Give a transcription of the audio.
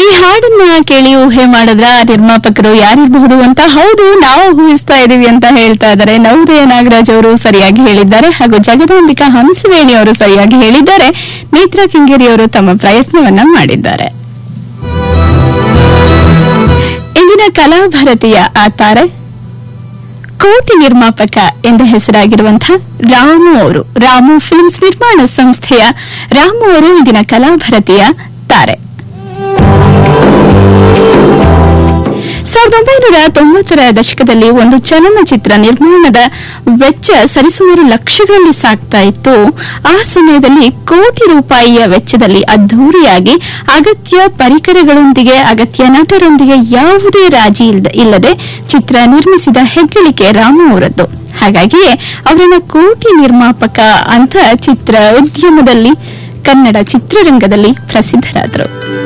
ಈ ಹಾಡನ್ನ ಕೇಳಿ ಊಹೆ ಮಾಡಿದ್ರ ನಿರ್ಮಾಪಕರು ಯಾರಿರಬಹುದು ಅಂತ ಹೌದು ನಾವು ಊಹಿಸ್ತಾ ಇದೀವಿ ಅಂತ ಹೇಳ್ತಾ ಇದ್ದಾರೆ ನವೋದಯ ನಾಗರಾಜ್ ಅವರು ಸರಿಯಾಗಿ ಹೇಳಿದ್ದಾರೆ ಹಾಗೂ ಜಗದಾಂಬಿಕಾ ಹಂಸವೇಣಿ ಅವರು ಸರಿಯಾಗಿ ಹೇಳಿದ್ದಾರೆ ನೇತ್ರಾ ಕಿಂಗೇರಿ ಅವರು ತಮ್ಮ ಪ್ರಯತ್ನವನ್ನ ಮಾಡಿದ್ದಾರೆ ಇಂದಿನ ಕಲಾಭಾರತಿಯ ಆ ತಾರೆ ಕೋಟಿ ನಿರ್ಮಾಪಕ ಎಂದ ಹೆಸರಾಗಿರುವಂತಹ ರಾಮು ಅವರು ರಾಮು ಫಿಲ್ಮ್ಸ್ ನಿರ್ಮಾಣ ಸಂಸ್ಥೆಯ ರಾಮು ಅವರು ಇಂದಿನ ಕಲಾಭಾರತಿಯ ತಾರೆ ಸಾವಿರದ ಒಂಬೈನೂರ ತೊಂಬತ್ತರ ದಶಕದಲ್ಲಿ ಒಂದು ಚಲನಚಿತ್ರ ನಿರ್ಮಾಣದ ವೆಚ್ಚ ಸರಿಸುಮಾರು ಲಕ್ಷಗಳಲ್ಲಿ ಸಾಗ್ತಾ ಇತ್ತು ಆ ಸಮಯದಲ್ಲಿ ಕೋಟಿ ರೂಪಾಯಿಯ ವೆಚ್ಚದಲ್ಲಿ ಅದ್ದೂರಿಯಾಗಿ ಅಗತ್ಯ ಪರಿಕರಗಳೊಂದಿಗೆ ಅಗತ್ಯ ನಟರೊಂದಿಗೆ ಯಾವುದೇ ರಾಜಿ ಇಲ್ದ- ಇಲ್ಲದೆ ಚಿತ್ರ ನಿರ್ಮಿಸಿದ ಹೆಗ್ಗಳಿಕೆ ರಾಮು ಅವರದ್ದು ಹಾಗಾಗಿಯೇ ಅವರನ್ನ ಕೋಟಿ ನಿರ್ಮಾಪಕ ಅಂತ ಚಿತ್ರ ಉದ್ಯಮದಲ್ಲಿ ಕನ್ನಡ ಚಿತ್ರರಂಗದಲ್ಲಿ ಪ್ರಸಿದ್ಧರಾದರು